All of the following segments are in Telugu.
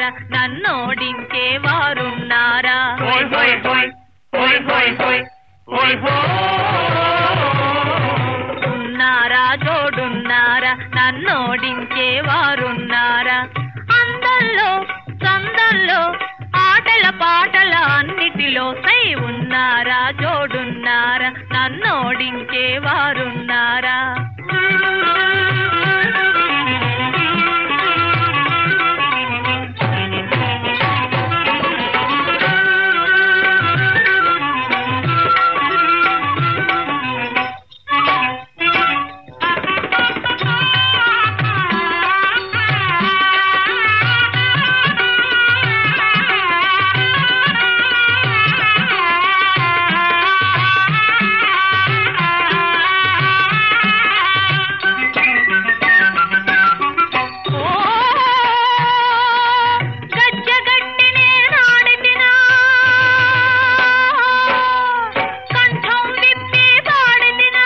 జోడున్నారా నన్నోడించే వారున్నారా హోయ్ హోయ్ హోయ్ హోయ్ హోయ్ హోయ్ హోయ్ ఉన్నారా జోడున్నారా నన్నోడించే వారున్నారా అందల్లో సందల్లో ఆటల పాటల అన్నిటిలో సై ఉన్నారా జోడున్నారా నన్నోడించే వారున్నారా ఓ గజ్జగట్టి నేనాడితినా కంఠం విప్పి పాడితినా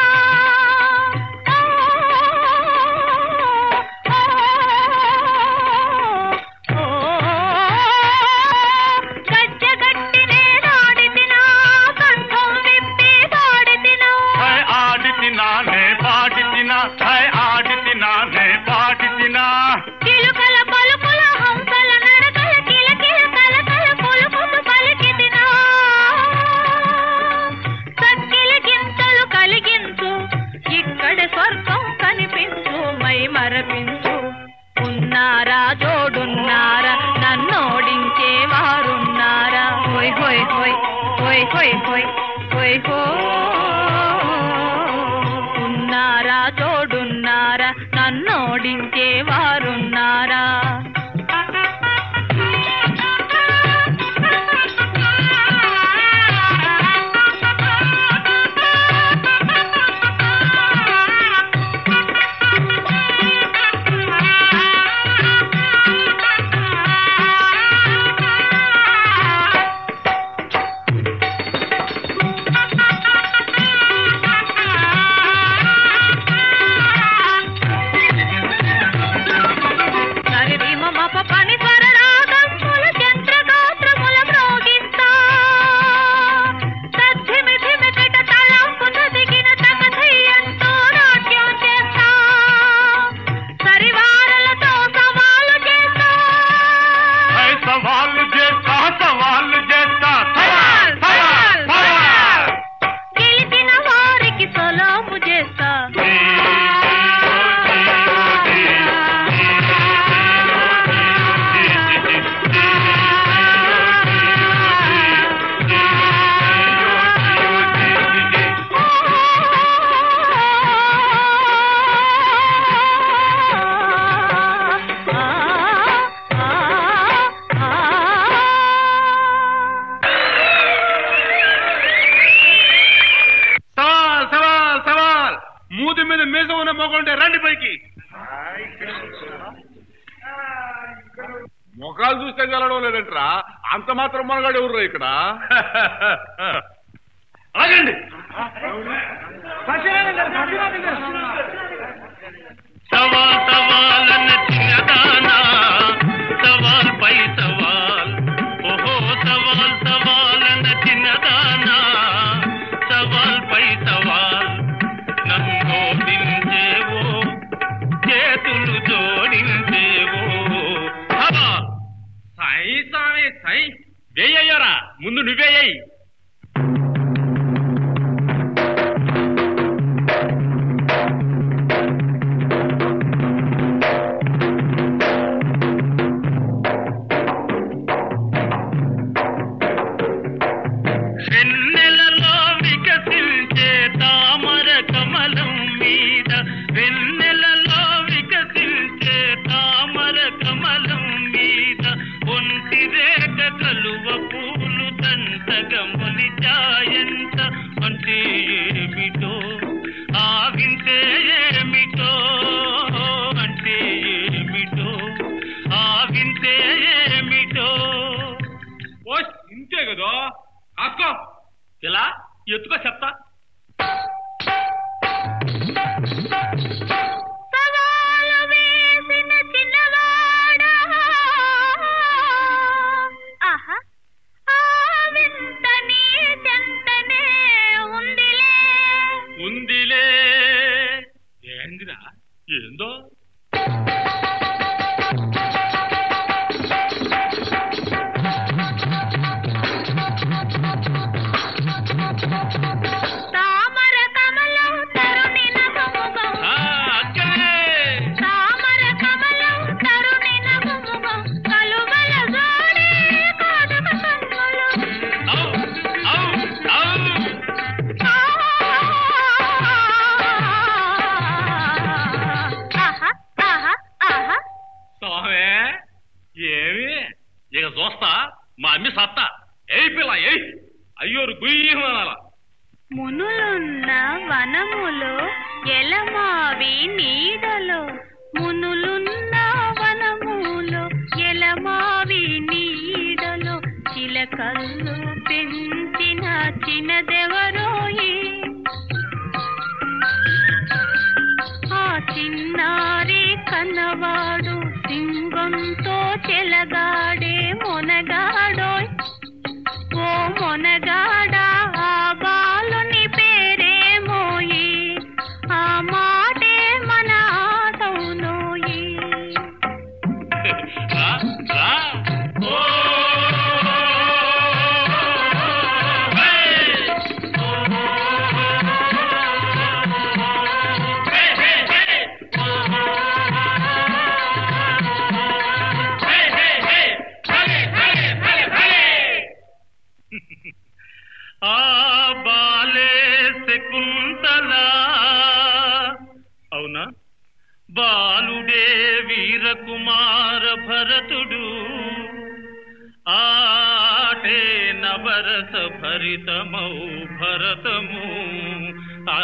గజ్జగట్టి నేనాడితినా కంఠం విప్పి పాడితినా హై ఆడితినా నే పాడితినా హై ఆడితినా నే పాడితినా కిలుకల పలుకుల హంసల నడకల కిలకిల కలకల పొలుపుతు పలికితినా సక్కిలి గింతలు కలిగించు ఇక్కడ స్వర్గం కనిపించు మై మరపించు ఉన్నారా జోడున్నారా నన్నోడించే వారున్నారా హోయ్ హోయ్ హోయ్ హోయ్ హోయ్ హోయ్ హోయ్ హో ఉన్నారా జోడున్నారా నన్నోడించే వారున్నారా సరిది మమ పని స్వరరాగముల చంద్రగాత్రముల మ్రోగిస్తా తద్ధిమిధిమికట తలంపున దిగిన తగధయ్యంతో నాట్యం చేస్తా సరివారలతో సవాలు చేస్తా హై సవాళ్ళు చేస్తా సవాళ్ళు చేస్తా సవాల్ సవాల్ సవాల్ గెలిచిన వారికి సలాము చేస్తా సవాల్ సవాల్ సవాల్ మూతి మీద మీస ఉన్న మొగంటే రండి పైకి ముఖాలు చూస్తే గెలవడం లేదంట్రా అంత మాత్రం మనగాడు ఎవరు ఇక్కడ ఆగండి సవాల్ సవాల్ అన్న చిన్నదానా సవాల్ పై సవాల్ ఓహో సవాల్ సవాల్ అన్న చిన్నదానా సవాల్ పై సవాల్ నన్ను దించేవో చేతులు జోడించేవో హవా సై సామే సై వేయ్యారా ముందు నువ్వేయ్యి వెన్నెలలో వికసించే తామర కమలం మీద వెన్నెలలో వికసించే తామర కమలం మీద ఒంటి రేఖ కలువ పూలు దంతగా మొలిచాయంత అంటే ఏమిటో ఆ వింటే ఏమిటో అంటే ఏమిటో ఆ వింటే ఏమిటో ఓ ఇంతే కదా కాసుకో ఇలా ఎత్తుకో చెప్తా సవాలు వేసిన చిన్నవాడా మా అమ్మి సత్తా ఏయ్ పిల్ల ఏయ్ అయ్యోరు గుయ్యమనాల మునులున్న వనములో ఎలమావి నీడలో మునులున్న వనములో ఎలమావి నీడలో చిలకల్లు పెంచిన చిన్నదెవరోయి ఆ చిన్నారి కన్నవాడు సింగంతో చెలగాడే మొనగాడోయ్ ఓ మొనగాడా ఆ బాలుని పేరేమోయి ఆ మాటే మన ఆటవునోయి రా రా ఓ హే! హే, హే, హే! హే, హే, హే! భలే, భలే, భలే, భలే! ఆ బాలే శకుంతలా అవునా బాలుడే వీరకుమార భరతుడు ఆటే నవరస భరితమౌ భరతము ఆ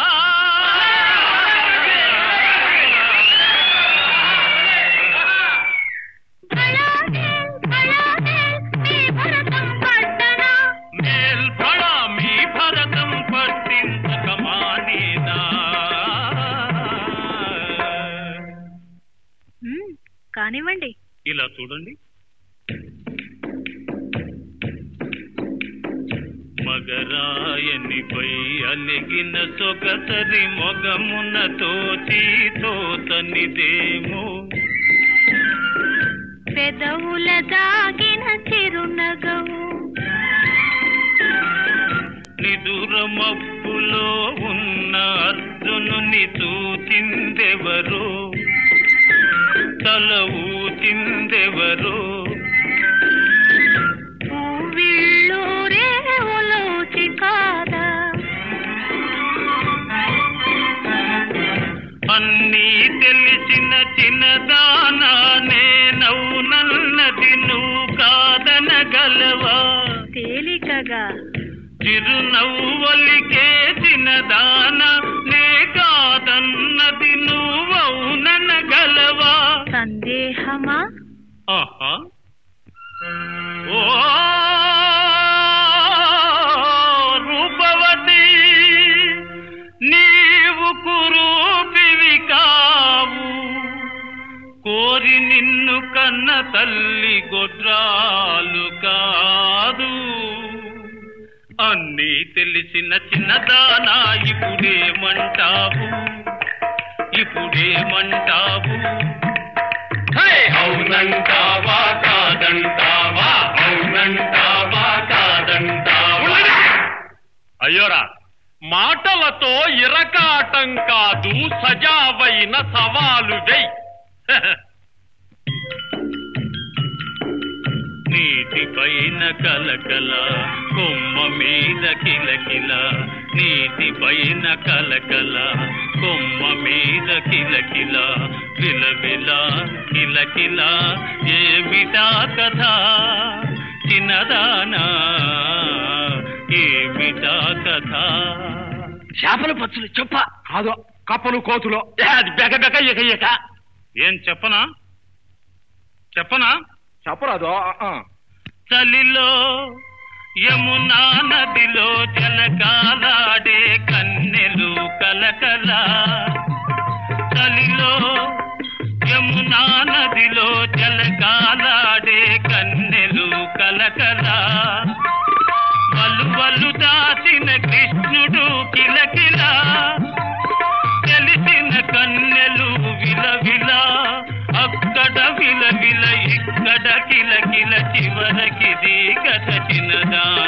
కళాదేల్, కళాదేల్, నీ భరతం పట్టనా మేల్ఫళ మీ భరతం పట్టించక మానేనా మ్, కానివ్వండి ఇలా చూడండి మగరాయనిపై అలిగిన సొగసరి మొగమున తోచి తోసనిదేమో పెదవుల దాగిన చిరునగవు నిదుర మబ్బులో ఉన్న అర్జునుని చూచిందెవరో తల ఊచిందెవరో పువ్విళ్ళూరే ఉలోచి కాదా అన్నీ తెలిసిన చిన్నదానా నేనవునన్నది నువ్వు కాదనగలవా తేలికగా చిరునవ్వలికే చిన్నదాన నే కాదన్నది నువ్వవుననగలవా సందేహమా ఆహా ఓ రూపవతి నీవు కురూపివి కావు కోరి నిన్ను కన్న తల్లి గొడ్రాలు కాదు అన్నీ తెలిసిన చిన్నదానా ఇప్పుడేమంటావు ఇప్పుడేమంటావు హే! అవునంటావా కాదంటావా అవునంటావా కాదంటావా అయ్యోరా మాటలతో ఇరకాటం కాదు సజావైన సవాలు వెయ్ నీటి పైన కలకల కొమ్మ మీద కిలకిల నీటి పైన కలకల కొమ్మ మీద కిలకిల విలవిల కిలకిల ఏమిటా కథ చిన్నదానా ఏమిటా కథ చేపల పచ్చులు చెప్ప కాదు కప్పలు కోతులు ఏ, అది బెక బెక ఇక ఇక ఏం చెప్పనా చెప్పనా చెప్పరాదు చలిలో యమునా నదిలో జలకాలాడే కన్నెలు కలకల చలిలో యమునా నదిలో జలకాలాడే కన్నెలు కలకల వలువలు దాచిన కృష్ణుడు కిలకిల తెలిసిన కన్నెలు విలవిల అక్కడ విలవిల ఇక్కడ కిలకిల చివరకిది కథ చిన్నదాన